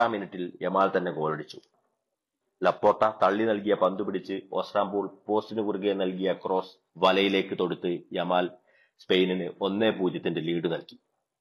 എട്ടാം മിനിറ്റിൽ യമാൽ തന്നെ ഗോളടിച്ചു ലപ്പോട്ട തള്ളി നൽകിയ പന്ത് പിടിച്ച് ഓസ്ട്രാംബൂൾ പോസ്റ്റിന് കുറുകെ നൽകിയ ക്രോസ് വലയിലേക്ക് തൊടുത്ത് യമാൽ സ്പെയിനിന് ഒന്നേ പൂജ്യത്തിന്റെ ലീഡ് നൽകി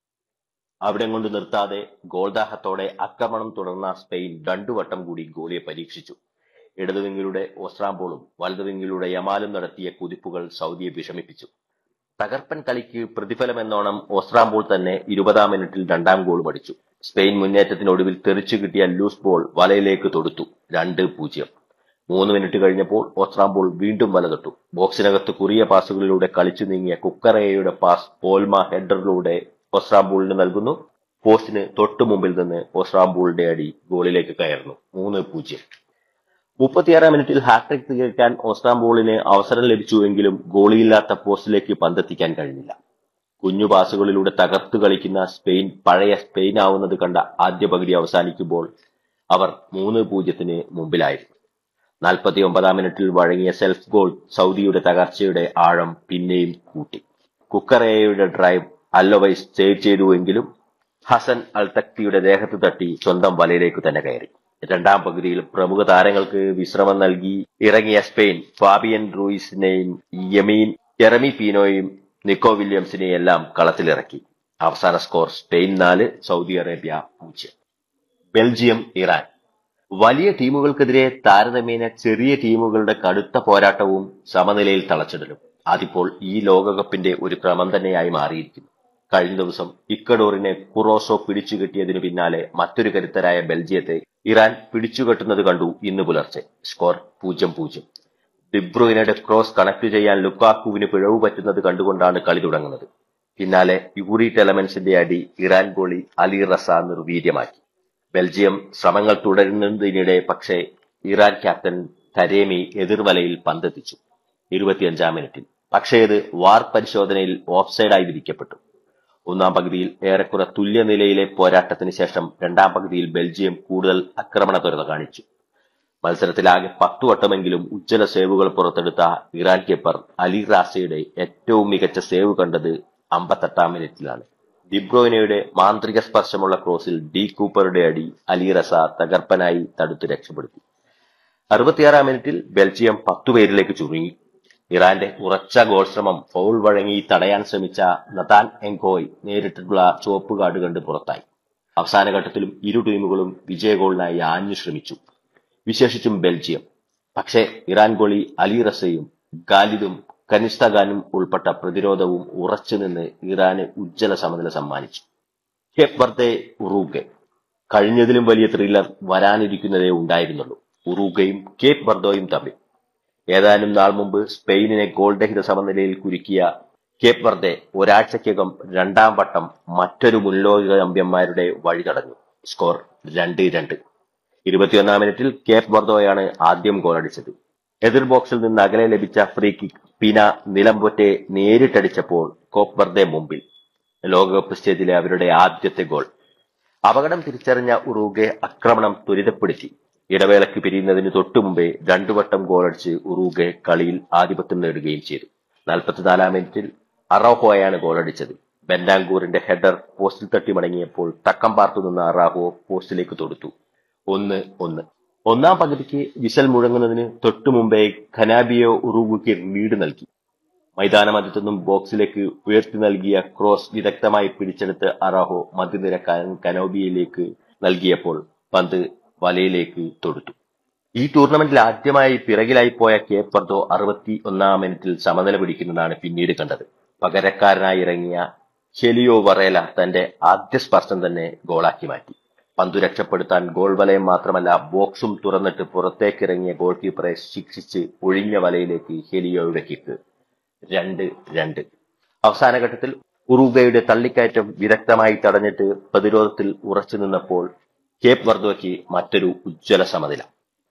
അവിടെ കൊണ്ട് നിർത്താതെ ഗോൾദാഹത്തോടെ ആക്രമണം തുടർന്ന സ്പെയിൻ രണ്ടു വട്ടം കൂടി ഗോളിയെ പരീക്ഷിച്ചു ഇടതുവിങ്ങിലൂടെ ഓസ്ട്രാംബോളും വലതുവിങ്ങിലൂടെ യമാലും നടത്തിയ കുതിപ്പുകൾ സൗദിയെ വിഷമിപ്പിച്ചു തകർപ്പൻ കളിക്ക് പ്രതിഫലമെന്നോണം ഓസ്ട്രാംബോൾ തന്നെ ഇരുപതാം മിനിറ്റിൽ രണ്ടാം ഗോൾ അടിച്ചു സ്പെയിൻ മുന്നേറ്റത്തിനൊടുവിൽ തെറിച്ചു കിട്ടിയ ലൂസ് ബോൾ വലയിലേക്ക് തൊടുത്തു രണ്ട് പൂജ്യം മൂന്ന് മിനിറ്റ് കഴിഞ്ഞപ്പോൾ ഓസ്ട്രാംബോൾ വീണ്ടും വല തൊട്ടു ബോക്സിനകത്ത് കുറിയ പാസുകളിലൂടെ കളിച്ചു നീങ്ങിയ കുക്കറയുടെ പാസ് പോൽമ ഹെഡറിലൂടെ ഓസ്ട്രാംബൂളിന് നൽകുന്നു പോസ്റ്റിന് തൊട്ടു മുമ്പിൽ നിന്ന് ഓസ്ട്രാംബൂളിന്റെ അടി ഗോളിലേക്ക് കയറുന്നു മൂന്ന് പൂജ്യം മുപ്പത്തിയാറാം മിനിറ്റിൽ ഹാട്രിക് തികയ്ക്കാൻ ഓസ്ട്രാംബോളിന് അവസരം ലഭിച്ചുവെങ്കിലും ഗോളിയില്ലാത്ത പോസ്റ്റിലേക്ക് പന്തെത്തിക്കാൻ കഴിഞ്ഞില്ല കുഞ്ഞു പാസുകളിലൂടെ തകർത്തു കളിക്കുന്ന സ്പെയിൻ പഴയ സ്പെയിൻ ആവുന്നത് കണ്ട ആദ്യ പകുതി അവസാനിക്കുമ്പോൾ അവർ മൂന്ന് പൂജ്യത്തിന് മുമ്പിലായിരുന്നു നാൽപ്പത്തി ഒമ്പതാം മിനിറ്റിൽ വഴങ്ങിയ സെൽഫ് ഗോൾ സൗദിയുടെ തകർച്ചയുടെ ആഴം പിന്നെയും കൂട്ടി കുക്കറേയുടെ ഡ്രൈവ് അല്ലോവൈസ് സേവ് ചെയ്തുവെങ്കിലും ഹസൻ അൽ തക്തിയുടെ ദേഹത്ത് തട്ടി സ്വന്തം വലയിലേക്ക് തന്നെ കയറി രണ്ടാം പകുതിയിൽ പ്രമുഖ താരങ്ങൾക്ക് വിശ്രമം നൽകി ഇറങ്ങിയ സ്പെയിൻ ഫാബിയൻ റൂയിസിനെയും യമീൻ ജെറമി പീനോയും നിക്കോ വില്യംസിനെയും എല്ലാം കളത്തിലിറക്കി അവസാന സ്കോർ സ്പെയിൻ നാല് സൗദി അറേബ്യ പൂജ്യം ബെൽജിയം ഇറാൻ വലിയ ടീമുകൾക്കെതിരെ താരതമ്യേന ചെറിയ ടീമുകളുടെ കടുത്ത പോരാട്ടവും സമനിലയിൽ തളച്ചിടലും അതിപ്പോൾ ഈ ലോകകപ്പിന്റെ ഒരു ക്രമം തന്നെയായി മാറിയിരിക്കുന്നു കഴിഞ്ഞ ദിവസം ഇക്കഡോറിനെ കുറോസോ പിടിച്ചുകെട്ടിയതിനു പിന്നാലെ മറ്റൊരു കരുത്തരായ ബെൽജിയത്തെ ഇറാൻ പിടിച്ചുകെട്ടുന്നത് കണ്ടു ഇന്ന് പുലർച്ചെ സ്കോർ പൂജ്യം പൂജ്യം ഡിബ്രൂയിനയുടെ ക്രോസ് കണക്ട് ചെയ്യാൻ ലുക്കാക്കുവിന് പിഴവ് പറ്റുന്നത് കണ്ടുകൊണ്ടാണ് കളി തുടങ്ങുന്നത് പിന്നാലെ യൂറി ടെലമെൻസിന്റെ അടി ഇറാൻ ഗോളി അലി റസ നിർവീര്യമാക്കി ബെൽജിയം ശ്രമങ്ങൾ തുടരുന്നതിനിടെ പക്ഷേ ഇറാൻ ക്യാപ്റ്റൻ തരേമി എതിർവലയിൽ പന്തെത്തിച്ചു ഇരുപത്തിയഞ്ചാം മിനിറ്റിൽ പക്ഷേ ഇത് വാർ പരിശോധനയിൽ ഓഫ്സൈഡായി വിധിക്കപ്പെട്ടു ഒന്നാം പകുതിയിൽ ഏറെക്കുറെ തുല്യനിലയിലെ പോരാട്ടത്തിന് ശേഷം രണ്ടാം പകുതിയിൽ ബെൽജിയം കൂടുതൽ ആക്രമണത്വരത കാണിച്ചു മത്സരത്തിലാകെ പത്തു വട്ടമെങ്കിലും ഉജ്ജ്വല സേവുകൾ പുറത്തെടുത്ത ഇറാൻ കീപ്പർ അലി റാസയുടെ ഏറ്റവും മികച്ച സേവ് കണ്ടത് അമ്പത്തെട്ടാം മിനിറ്റിലാണ് ഡിബ്രോയിനയുടെ മാന്ത്രിക സ്പർശമുള്ള ക്രോസിൽ ഡി കൂപ്പറുടെ അടി അലി റസ തകർപ്പനായി തടുത്ത് രക്ഷപ്പെടുത്തി അറുപത്തിയാറാം മിനിറ്റിൽ ബെൽജിയം പത്തുപേരിലേക്ക് ചുരുങ്ങി ഇറാന്റെ ഉറച്ച ഗോൾ ശ്രമം ഫൗൾ വഴങ്ങി തടയാൻ ശ്രമിച്ച നതാൻ എങ്കോയ് നേരിട്ടുള്ള ചുവപ്പ് കാർഡ് കണ്ട് പുറത്തായി അവസാന ഘട്ടത്തിലും ഇരു ടീമുകളും വിജയ ഗോളിനായി ആഞ്ഞു ശ്രമിച്ചു വിശേഷിച്ചും ബെൽജിയം പക്ഷേ ഇറാൻ ഗോളി അലി റസയും ഖാലിദും കനിസ്തഖാനും ഉൾപ്പെട്ട പ്രതിരോധവും ഉറച്ചുനിന്ന് ഇറാന് ഉജ്ജ്വല സമനില സമ്മാനിച്ചു കേപ്പ് വർദ്ദേ ഉറൂഗെ കഴിഞ്ഞതിലും വലിയ ത്രില്ലർ വരാനിരിക്കുന്നതേ ഉണ്ടായിരുന്നുള്ളൂ ഉറൂഗയും കേപ്പ് വർദ്ധോയും തമ്മിൽ ഏതാനും നാൾ മുമ്പ് സ്പെയിനിനെ ഗോൾരഹിത സമനിലയിൽ കുരുക്കിയ കേപ്പ് വർദ്ദേ ഒരാഴ്ചയ്ക്കകം രണ്ടാം വട്ടം മറ്റൊരു മുൻലോക ചാമ്പ്യന്മാരുടെ വഴി തടഞ്ഞു സ്കോർ രണ്ട് രണ്ട് ഇരുപത്തിയൊന്നാം മിനിറ്റിൽ കേപ്പ് വർദ്ധോയാണ് ആദ്യം ഗോളടിച്ചത് എതിർ ബോക്സിൽ നിന്ന് അകലെ ലഭിച്ച ഫ്രീ കിക്ക് പിന നിലംപൊറ്റെ നേരിട്ടടിച്ചപ്പോൾ കോപ്പ് വർദ്ദേ മുമ്പിൽ ലോകകപ്പ് സ്റ്റേജിലെ അവരുടെ ആദ്യത്തെ ഗോൾ അപകടം തിരിച്ചറിഞ്ഞ ഉറൂഗെ ആക്രമണം ത്വരിതപ്പെടുത്തി ഇടവേളയ്ക്ക് പിരിയുന്നതിന് തൊട്ടുമുമ്പേ രണ്ടു വട്ടം ഗോളടിച്ച് ഉറൂഗെ കളിയിൽ ആധിപത്യം നേടുകയും ചെയ്തു നാൽപ്പത്തിനാലാം മിനിറ്റിൽ അറോഹോയാണ് ഗോളടിച്ചത് ബെൻഡാങ്കൂറിന്റെ ഹെഡർ പോസ്റ്റിൽ തട്ടി മടങ്ങിയപ്പോൾ തക്കം പാർത്തു നിന്ന അറാഹോ പോസ്റ്റിലേക്ക് തൊടുത്തു ഒന്ന് ഒന്ന് ഒന്നാം പകുതിക്ക് വിസൽ മുഴങ്ങുന്നതിന് തൊട്ടു മുമ്പേ ഖനാബിയോ ഉറുഗുക്ക് ലീഡ് നൽകി മൈതാനമധ്യത്തുനിന്നും ബോക്സിലേക്ക് ഉയർത്തി നൽകിയ ക്രോസ് വിദഗ്ധമായി പിടിച്ചെടുത്ത് അറാഹോ മധ്യനിര കനോബിയയിലേക്ക് നൽകിയപ്പോൾ പന്ത് വലയിലേക്ക് തൊടുത്തു ഈ ടൂർണമെന്റിൽ ആദ്യമായി പിറകിലായി പോയ കേപ്പ് വർദ്ധോ അറുപത്തി ഒന്നാം മിനിറ്റിൽ സമനില പിടിക്കുന്നതാണ് പിന്നീട് കണ്ടത് പകരക്കാരനായി ഇറങ്ങിയ ഹെലിയോ വറേല തന്റെ ആദ്യ സ്പർശം തന്നെ ഗോളാക്കി മാറ്റി പന്തു രക്ഷപ്പെടുത്താൻ ഗോൾ വലയം മാത്രമല്ല ബോക്സും തുറന്നിട്ട് പുറത്തേക്കിറങ്ങിയ ഗോൾ കീപ്പറെ ശിക്ഷിച്ച് ഒഴിഞ്ഞ വലയിലേക്ക് ഹെലിയോയുടെ കിക്ക് രണ്ട് രണ്ട് അവസാന ഘട്ടത്തിൽ ഉറുഗയുടെ തള്ളിക്കയറ്റം വിദഗ്ധമായി തടഞ്ഞിട്ട് പ്രതിരോധത്തിൽ ഉറച്ചു നിന്നപ്പോൾ കേപ്പ് വർദ്ധോയ്ക്ക് മറ്റൊരു ഉജ്ജ്വല സമനില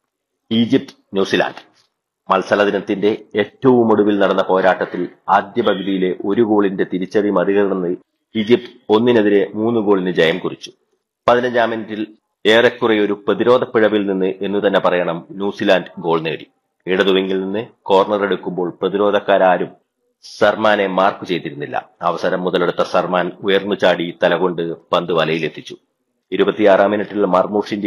ഈജിപ്ത് ന്യൂസിലാൻഡ് മത്സര ദിനത്തിന്റെ ഏറ്റവും ഒടുവിൽ നടന്ന പോരാട്ടത്തിൽ ആദ്യ പകുതിയിലെ ഒരു ഗോളിന്റെ തിരിച്ചടി മറികടന്ന് ഈജിപ്ത് ഒന്നിനെതിരെ മൂന്ന് ഗോളിന് ജയം കുറിച്ചു പതിനഞ്ചാം മിനിറ്റിൽ ഏറെക്കുറെ ഒരു പ്രതിരോധ പിഴവിൽ നിന്ന് എന്ന് തന്നെ പറയണം ന്യൂസിലാൻഡ് ഗോൾ നേടി ഇടതുവിങ്ങിൽ നിന്ന് കോർണർ എടുക്കുമ്പോൾ പ്രതിരോധക്കാരും സർമാനെ മാർക്ക് ചെയ്തിരുന്നില്ല അവസരം മുതലെടുത്ത സർമാൻ ഉയർന്നു ചാടി തലകൊണ്ട് പന്ത് വലയിലെത്തിച്ചു ഇരുപത്തിയാറാം മിനിറ്റിൽ മർമൂഷിന്റെ